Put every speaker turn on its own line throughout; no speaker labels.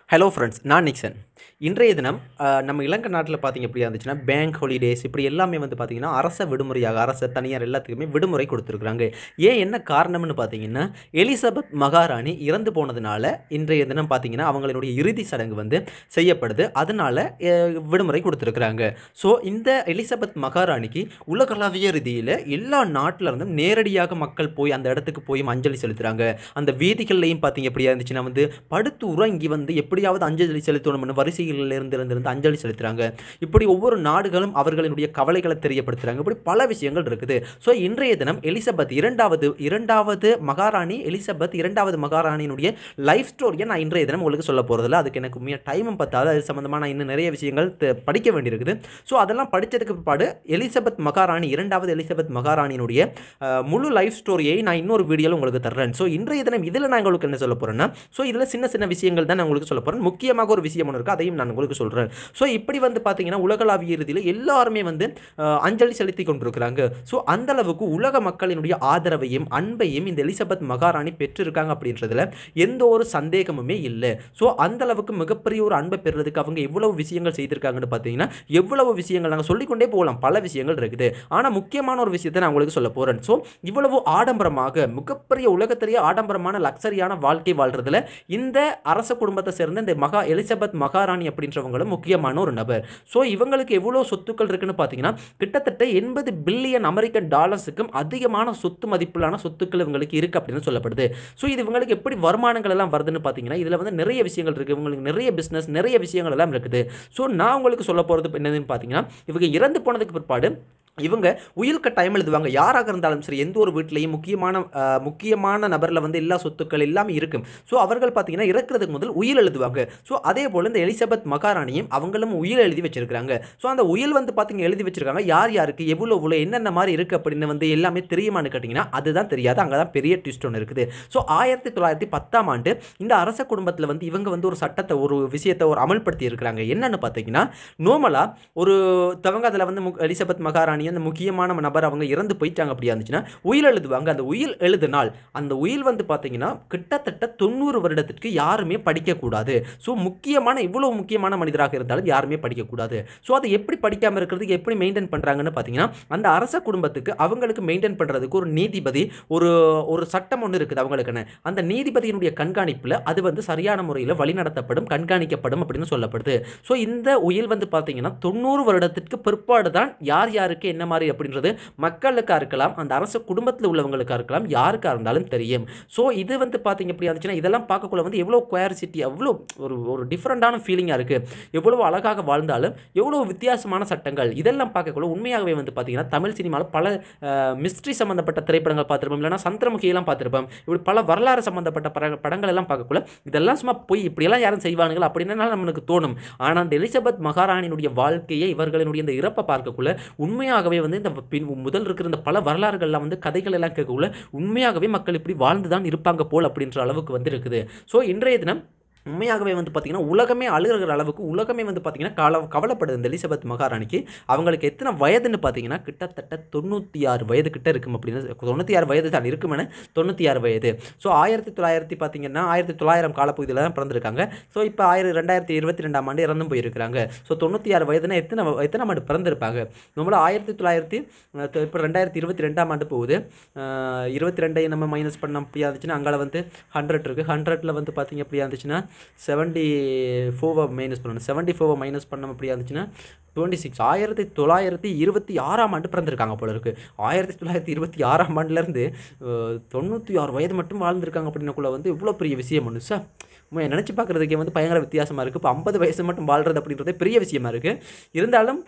hello friends நான் Nixon இன்றைய தினம் அஹ், நம்ம இலங்கை நாட்டில் பார்த்தீங்க எப்படி இருந்துச்சுன்னா பேங்க் ஹாலிடேஸ் இப்படி எல்லாமே வந்து பார்த்தீங்கன்னா அரச விடுமுறையாக அரச தனியார் எல்லாத்துக்குமே விடுமுறை கொடுத்துருக்குறாங்க ஏன் என்ன காரணம்னு பார்த்தீங்கன்னா எலிசபெத் மகாராணி இறந்து போனதுனால இன்றைய தினம் பார்த்தீங்கன்னா அவங்களுடைய இறுதி சடங்கு வந்து செய்யப்படுது அதனால அஹ், விடுமுறை கொடுத்துருக்குறாங்க ஸோ இந்த எலிசபெத் மகாராணிக்கு உலகளாவிய ரீதியில் எல்லா நாட்டில் இருந்தும் நேரடியாக மக்கள் போய் அந்த இடத்துக்கு போய் அஞ்சலி செலுத்துகிறாங்க அந்த வீதிகள்லையும் பார்த்தீங்க எப்படியா இருந்துச்சுன்னா வந்து படுத்து உறங்கி வந்து எப்படியாவது அஞ்சலி செலுத்தணும்னு வரிசைகளில் இருந்து இருந்து இருந்து அஞ்சலி செலுத்துகிறாங்க இப்படி ஒவ்வொரு நாடுகளும் அவர்களுடைய கவலைகளை தெரியப்படுத்துகிறாங்க இப்படி பல விஷயங்கள் இருக்குது ஸோ இன்றைய தினம் எலிசபெத் இரண்டாவது இரண்டாவது மகாராணி எலிசபெத் இரண்டாவது மகாராணியினுடைய லைஃப் ஸ்டோரியை நான் இன்றைய தினம் உங்களுக்கு சொல்ல போகிறதில்ல அதுக்கு எனக்கு உண்மையாக டைமும் பத்தாது அது சம்மந்தமாக நான் இன்னும் நிறைய விஷயங்கள் தெ- படிக்க வேண்டியிருக்குது ஸோ அதெல்லாம் படித்ததுக்கு பிற்பாடு எலிசபெத் மகாராணி இரண்டாவது எலிசபெத் மகாராணியினுடைய அஹ், முழு லைஃப் ஸ்டோரியை நான் இன்னொரு வீடியோவில் உங்களுக்கு தர்றேன் ஸோ இன்றைய தினம் இதில் நான் உங்களுக்கு என்ன சொல்ல போகிறேன்னா ஸோ இதில் சின்ன சின்ன விஷயங்கள் தான் நான் உங்களுக்கு சொல்ல போகிறேன் முக்கியமாக ஒரு விஷயம் ஒன்று இருக்குது அதையும் நான் உங்களுக்கு சொல்கிறேன் ஸோ இப்படி வந்து பார்த்தீங்கன்னா உலகளாவிய இறுதியில் எல்லாருமே வந்து அஹ், அஞ்சலி செலுத்தி கொண்டிருக்கிறாங்க ஸோ அந்த அளவுக்கு உலக மக்களினுடைய ஆதரவையும் அன்பையும் இந்த எலிசபெத் மகாராணி பெற்றிருக்காங்க அப்படின்றதுல எந்த ஒரு சந்தேகமுமே இல்லை ஸோ அந்த அளவுக்கு மிகப்பெரிய ஒரு அன்பை பெறுறதுக்கு அவங்க எவ்வளவு விஷயங்கள் செய்திருக்காங்கன்னு பார்த்தீங்கன்னா எவ்வளவு விஷயங்கள் நாங்கள் சொல்லிக்கொண்டே போகலாம் பல விஷயங்கள் இருக்குது ஆனால் முக்கியமான ஒரு விஷயத்தை நான் உங்களுக்கு சொல்ல போகிறேன் ஸோ இவ்வளவு ஆடம்பரமாக மிகப்பெரிய உலகத்திலேயே ஆடம்பரமான லக்ஸரியான வாழ்க்கை வாழ்றதுல இந்த அரச குடும்பத்தை சேர்ந்த இந்த மகா எலிசபெத் மகாராணி அப்படின்றவங்களும் முக்கியமான ஒரு நபர் ஸோ இவங்களுக்கு எவ்வளோ சொத்துக்கள் இருக்குன்னு பார்த்தீங்கன்னா கிட்டத்தட்ட எண்பது பில்லியன் அமெரிக்கன் டாலர்ஸுக்கும் அதிகமான சொத்து மதிப்பிலான சொத்துக்கள் இவங்களுக்கு இருக்குது அப்படின்னு சொல்லப்படுது ஸோ இது இவங்களுக்கு எப்படி வருமானங்கள் எல்லாம் வருதுன்னு பார்த்தீங்கன்னா இதில் வந்து நிறைய விஷயங்கள் இருக்குது இவங்களுக்கு நிறைய பிஸ்னஸ் நிறைய விஷயங்கள் எல்லாம் இருக்குது ஸோ நான் உங்களுக்கு சொல்ல போகிறது என்னதுன்னு பார்த்தீங்கன்னா இவங்க இறந்து போனதுக்கு பிற்பாடு இவங்க உயில் கட்டாயம் எழுதுவாங்க யாராக இருந்தாலும் சரி எந்த ஒரு வீட்லேயும் முக்கியமான அஹ், முக்கியமான நபரில் வந்து எல்லா சொத்துக்கள் எல்லாமே இருக்கும் ஸோ அவர்கள் பார்த்தீங்கன்னா இறக்குறதுக்கு முதல் உயில் எழுதுவாங்க ஸோ அதே போல் இந்த எலிசபெத் மகாராணியும் அவங்களும் உயில் எழுதி வச்சிருக்காங்க ஸோ அந்த உயில் வந்து பார்த்தீங்க எழுதி வச்சிருக்காங்க யார் யாருக்கு எவ்வளோ எவ்வளோ என்னென்ன மாதிரி இருக்குது அப்படின்னு வந்து எல்லாமே தெரியுமான்னு கேட்டிங்கன்னா அதுதான் தெரியாது அங்கே தான் பெரிய ட்விஸ்ட் ஒன்று இருக்குது ஸோ ஆயிரத்தி தொள்ளாயிரத்தி பத்தாம் ஆண்டு இந்த அரச குடும்பத்தில் வந்து இவங்க வந்து ஒரு சட்டத்தை ஒரு விஷயத்தை ஒரு அமல்படுத்தி இருக்கிறாங்க என்னன்னு பார்த்தீங்கன்னா நோமலாக ஒரு தவங்க அதில் வந்து மு- எலிசபெத் மகாராணி அந்த முக்கியமான நபர் அவங்க இறந்து போயிட்டாங்க அப்படியா இருந்துச்சுன்னா உயில் எழுதுவாங்க அந்த உயில் எழுதினால் அந்த உயில் வந்து பார்த்தீங்கன்னா கிட்டத்தட்ட தொண்ணூறு வருடத்திற்கு யாருமே படிக்கக்கூடாது ஸோ முக்கியமான இவ்வளோ முக்கியமான மனிதராக இருந்தாலும் யாருமே படிக்கக்கூடாது ஸோ அதை எப்படி படிக்காமல் இருக்கிறதுக்கு எப்படி மெயின்டைன் பண்ணுறாங்கன்னு பார்த்தீங்கன்னா அந்த அரச குடும்பத்துக்கு அவங்களுக்கு மெயின்டைன் பண்ணுறதுக்கு ஒரு நீதிபதி ஒரு ஒரு சட்டம் ஒன்று இருக்குது அவங்களுக்குன்னு அந்த நீதிபதியினுடைய கண்காணிப்பில் அது வந்து சரியான முறையில் வழிநடத்தப்படும் கண்காணிக்கப்படும் அப்படின்னு சொல்லப்படுது ஸோ இந்த உயில் வந்து பார்த்தீங்கன்னா தொண்ணூறு வருடத்திற்கு பிற்பாடு தான் யார் யாருக்கு என்ன மாதிரி அப்படின்றது மக்களுக்காக இருக்கலாம் அந்த அரச குடும்பத்தில் உள்ளவங்களுக்காக இருக்கலாம் யாருக்காக இருந்தாலும் தெரியும் ஸோ இது வந்து பார்த்தீங்க எப்படி இருந்துச்சுன்னா இதெல்லாம் பார்க்கக்குள்ள வந்து எவ்வளோ குவாரிசிட்டி அவ்வளோ ஒரு ஒரு டிஃப்ரெண்ட்டான ஃபீலிங்காக இருக்குது எவ்வளோ அழகாக வாழ்ந்தாலும் எவ்வளோ வித்தியாசமான சட்டங்கள் இதெல்லாம் பார்க்கக்குள்ள உண்மையாகவே வந்து பார்த்தீங்கன்னா தமிழ் சினிமாவில் பல மிஸ்ட்ரி சம்மந்தப்பட்ட திரைப்படங்கள் பார்த்துருப்போம் இல்லைன்னா சந்திரமுகியெல்லாம் பார்த்துருப்போம் இப்படி பல வரலாறு சம்மந்தப்பட்ட பட படங்கள் எல்லாம் பார்க்கக்குள்ள இதெல்லாம் சும்மா போய் இப்படியெல்லாம் யாரும் செய்வானுங்களா அப்படின்னா நம்மளுக்கு தோணும் ஆனால் அந்த எலிசபெத் மகாராணியினுடைய வாழ்க்கையை இவர்களினுடைய இந்த இறப்பை பார்க்கக்குள்ள உண்மையாகவே வந்து இந்த பின் முதல் இருக்கிற இந்த பல வரலாறுகள்லாம் வந்து கதைகள் எல்லாம் கேட்கக்குள்ள உண்மையாகவே மக்கள் இப்படி வாழ்ந்து தான் இருப்பாங்க போல் அப்படின்ற அளவுக்கு வந்து இருக்குது ஸோ இன்றைய தினம் உண்மையாகவே வந்து பார்த்திங்கன்னா உலகமே அழுகிற அளவுக்கு உலகமே வந்து பார்த்திங்கன்னா கவல கவலைப்படுது இந்த எலிசபெத் மகாராணிக்கு அவங்களுக்கு எத்தனை வயதுன்னு பார்த்தீங்கன்னா கிட்டத்தட்ட தொண்ணூற்றி ஆறு வயது கிட்ட இருக்கும் அப்படின்னு தொண்ணூற்றி ஆறு வயது தான் இருக்குமென தொண்ணூற்றி ஆறு வயது ஸோ ஆயிரத்தி தொள்ளாயிரத்தி பார்த்தீங்கன்னா ஆயிரத்தி தொள்ளாயிரம் காலப்பகுதியில் தான் பிறந்திருக்காங்க ஸோ இப்போ ஆயிரம் ரெண்டாயிரத்தி இருபத்தி ரெண்டாம் ஆண்டு இறந்தும் போயிருக்கிறாங்க ஸோ தொண்ணூற்றி ஆறு வயதுனா எத்தனை வ- எத்தனை ஆண்டு பிறந்திருப்பாங்க நம்மள ஆயிரத்தி தொள்ளாயிரத்தி இப்போ ரெண்டாயிரத்தி இருபத்தி ரெண்டாம் ஆண்டு போகுது அஹ், இருபத்தி ரெண்டை நம்ம மைனஸ் பண்ண அப்படியா இருந்துச்சுன்னா அங்கே வந்து ஹண்ட்ரட் இருக்குது ஹண்ட்ரட்டில் வந்து பார்த்தீங்க அப்படியா இருந்துச்சுன்னா செவன்டி ஃபோவை மைனஸ் பண்ணணும் செவன்டி ஃபோவை மைனஸ் பண்ணோம் அப்படியா இருந்துச்சுன்னா டுவெண்ட்டி சிக்ஸ் ஆயிரத்தி தொள்ளாயிரத்தி இருபத்தி ஆறாம் ஆண்டு பிறந்திருக்காங்க போல இருக்கு ஆயிரத்தி தொள்ளாயிரத்தி இருபத்தி ஆறாம் ஆண்டுலேருந்து தொண்ணூற்றி ஆறு வயது மட்டும் வாழ்ந்திருக்காங்க அப்படின்னக்குள்ள வந்து இவ்வளோ பெரிய விஷயம் ஒன்று சார் உண்மையை நினச்சி பார்க்குறதுக்கே வந்து பயங்கர வித்தியாசமாக இருக்குது இப்போ ஐம்பது வயசு மட்டும் வாழ்கிறது அப்படின்றதே பெரிய விஷயமா இருக்குது இருந்தாலும்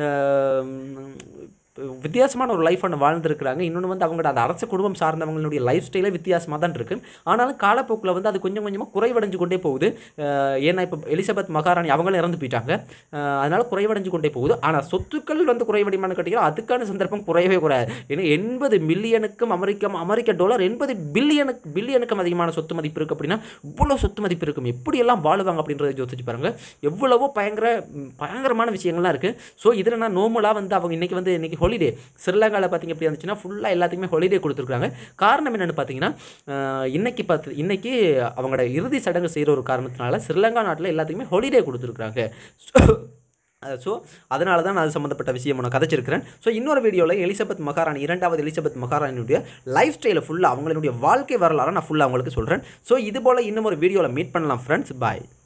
அஹ், வித்தியாசமான ஒரு லைஃப் ஒன்று வாழ்ந்துருக்குறாங்க இன்னொன்று வந்து அவங்களோட அந்த அரச குடும்பம் சார்ந்தவங்களுடைய லைஃப் ஸ்டைலே வித்தியாசமாக தான் இருக்குது ஆனாலும் காலப்போக்கில் வந்து அது கொஞ்சம் கொஞ்சமாக குறைவடைஞ்சு கொண்டே போகுது அஹ் ஏன்னா இப்போ எலிசபெத் மகாராணி அவங்களும் இறந்து போயிட்டாங்க அஹ் அதனால குறைவடைஞ்சு கொண்டே போகுது ஆனால் சொத்துக்கள் வந்து குறைவடைமான்னு கேட்டிங்கன்னா அதுக்கான சந்தர்ப்பம் குறையவே குறையாது ஏன்னா எண்பது மில்லியனுக்கும் அமெரிக்க அமெரிக்க டாலர் எண்பது பில்லியனுக்கு பில்லியனுக்கும் அதிகமான சொத்து மதிப்பு இருக்குது அப்படின்னா இவ்வளோ சொத்து மதிப்பு இருக்கும் எப்படியெல்லாம் வாழுவாங்க அப்படின்றத யோசிச்சு பாருங்க எவ்வளவோ பயங்கர ம், பயங்கரமான விஷயங்கள்லாம் இருக்குது ஸோ இதில் நான் நோமலாக வந்து அவங்க இன்றைக்கி வந்து இன்றைக்கி ஹாலிடே ஸ்ரீலங்காவில் பார்த்தீங்க எப்படி இருந்துச்சுன்னா ஃபுல்லாக எல்லாத்துக்குமே ஹாலிடே கொடுத்துருக்காங்க காரணம் என்னென்னு பார்த்தீங்கன்னா ஆஹ் இன்னைக்கு பார்த்து இன்னைக்கு அவங்களோட இறுதி சடங்கு செய்கிற ஒரு காரணத்தினால ஸ்ரீலங்கா நாட்டில் எல்லாத்துக்குமே ஹாலிடே கொடுத்துருக்குறாங்க ஸோ அதனால தான் நான் அது சம்மந்தப்பட்ட விஷயம் நான் கதைச்சிருக்கிறேன் ஸோ இன்னொரு வீடியோவில் எலிசபெத் மகாராணி இரண்டாவது எலிசபெத் மகாராணியுடைய லைஃப் ஸ்டைலை ஃபுல்லாக அவங்களுடைய வாழ்க்கை வரலாறு நான் ஃபுல்லாக அவங்களுக்கு சொல்கிறேன் ஸோ இது போல் இன்னும் ஒரு வீடியோவில் மீட் பண்ணலாம் ஃப்ரெண்ட்ஸ் பாய்